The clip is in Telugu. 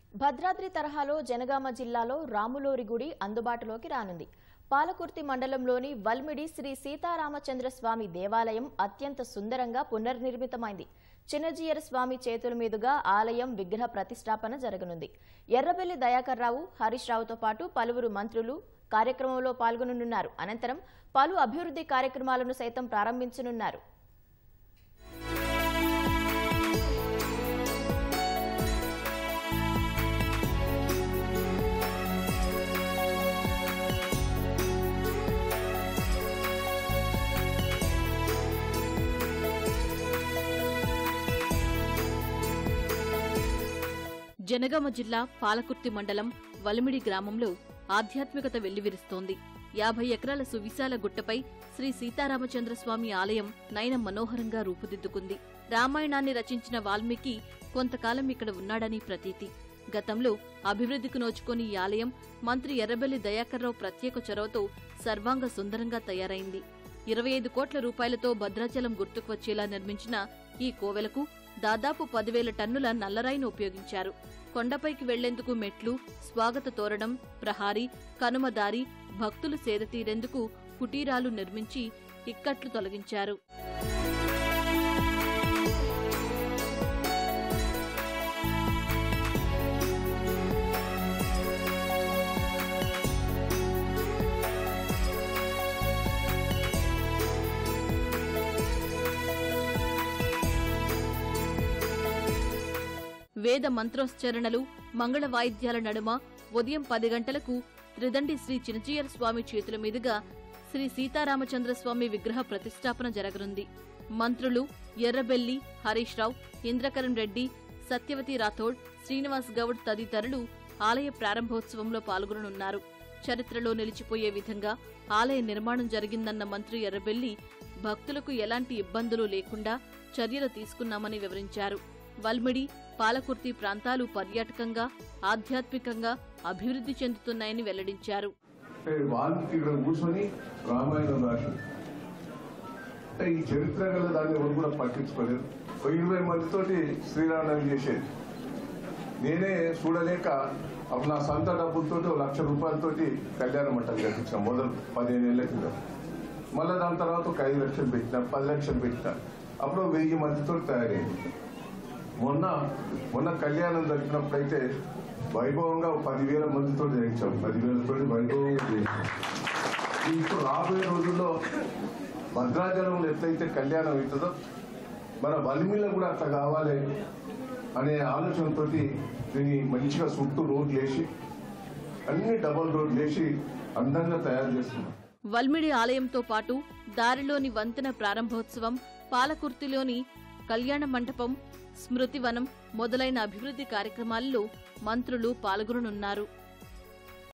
భద్రాద్రి తరహాలో జనగామ జిల్లాలో రాములోరి గుడి అందుబాటులోకి రానుంది పాలకుర్తి మండలంలోని వల్మిడి శ్రీ సీతారామచంద్ర స్వామి దేవాలయం అత్యంత సుందరంగా పునర్నిర్మితమైంది చిన్నజీయర్ స్వామి చేతుల మీదుగా ఆలయం విగ్రహ ప్రతిష్టాపన జరగనుంది ఎర్రబెల్లి దయాకర్ రావు హరీష్ రావుతో పాటు పలువురు మంత్రులు కార్యక్రమంలో పాల్గొననున్నారు అనంతరం పలు అభివృద్ధి కార్యక్రమాలను సైతం ప్రారంభించనున్నారు జనగామ జిల్లా పాలకుర్తి మండలం వలిమిడి గ్రామంలో ఆధ్యాత్మికత వెల్లివిరుస్తోంది యాభై ఎకరాల సువిశాల గుట్టపై శ్రీ సీతారామచంద్ర స్వామి ఆలయం నయన మనోహరంగా రూపుదిద్దుకుంది రామాయణాన్ని రచించిన వాల్మీకి కొంతకాలం ఇక్కడ ఉన్నాడని ప్రతీతి గతంలో అభివృద్ధికి నోచుకొని ఈ ఆలయం మంత్రి ఎర్రబెల్లి దయాకర్రావు ప్రత్యేక చొరవతో సర్వాంగ సుందరంగా తయారైంది ఇరవై ఐదు కోట్ల రూపాయలతో భద్రాచలం గుర్తుకు వచ్చేలా నిర్మించిన ఈ కోవెలకు దాదాపు పదివేల టన్నుల నల్లరాయిని ఉపయోగించారు కొండపైకి వెళ్లేందుకు మెట్లు స్వాగత తోరణం ప్రహారీ కనుమదారి భక్తులు సేద తీరేందుకు కుటీరాలు నిర్మించి ఇక్కట్లు తొలగించారు వేద మంత్రోచ్చరణలు మంగళ వాయిద్యాల నడుమ ఉదయం పది గంటలకు త్రిదండి శ్రీ చినజీయర్ స్వామి చేతుల మీదుగా శ్రీ సీతారామచంద్ర స్వామి విగ్రహ ప్రతిష్టాపన జరగనుంది మంత్రులు ఎర్రబెల్లి హరీష్ రావు ఇంద్రకరణ్ రెడ్డి సత్యవతి రాథోడ్ శ్రీనివాస్ గౌడ్ తదితరులు ఆలయ ప్రారంభోత్సవంలో పాల్గొననున్నారు చరిత్రలో నిలిచిపోయే విధంగా ఆలయ నిర్మాణం జరిగిందన్న మంత్రి ఎర్రబెల్లి భక్తులకు ఎలాంటి ఇబ్బందులు లేకుండా చర్యలు తీసుకున్నామని వివరించారు వల్మిడి పాలకుర్తి ప్రాంతాలు పర్యాటకంగా ఆధ్యాత్మికంగా అభివృద్ధి చెందుతున్నాయని వెల్లడించారు అంటే వాల్మీకి ఇక్కడ కూర్చొని రామాయణం రాసి అంటే ఈ చరిత్ర గల దాన్ని ఎవరు కూడా పట్టించుకోలేదు ఒక ఇరవై మందితోటి శ్రీరామనవమి చేసేది నేనే చూడలేక అప్పుడు నా సొంత డబ్బులతో ఒక లక్ష రూపాయలతోటి కళ్యాణ మంటలు కట్టించాం మొదలు పదిహేను ఏళ్ల కింద మళ్ళీ దాని తర్వాత ఒక ఐదు లక్షలు పెట్టినా పది లక్షలు పెట్టినా అప్పుడు వెయ్యి మందితో తయారైంది మొన్న మొన్న కళ్యాణం జరిగినప్పుడైతే వైభవంగా ఒక పదివేల మందితో చేయించాం పదివేలతో వైభవంగా చేయించాం ఇప్పుడు రాబోయే రోజుల్లో భద్రాచలంలో ఎట్లయితే కళ్యాణం అవుతుందో మన వలిమిలో కూడా అట్లా కావాలి అనే ఆలోచనతో దీన్ని మంచిగా చుట్టూ రోడ్లు వేసి అన్ని డబల్ రోడ్లు వేసి అందంగా తయారు చేస్తున్నాం వల్మిడి ఆలయంతో పాటు దారిలోని వంతెన ప్రారంభోత్సవం పాలకుర్తిలోని కళ్యాణ మంటపం స్మృతివనం మొదలైన అభివృద్ధి కార్యక్రమాల్లో మంత్రులు పాల్గొననున్నారు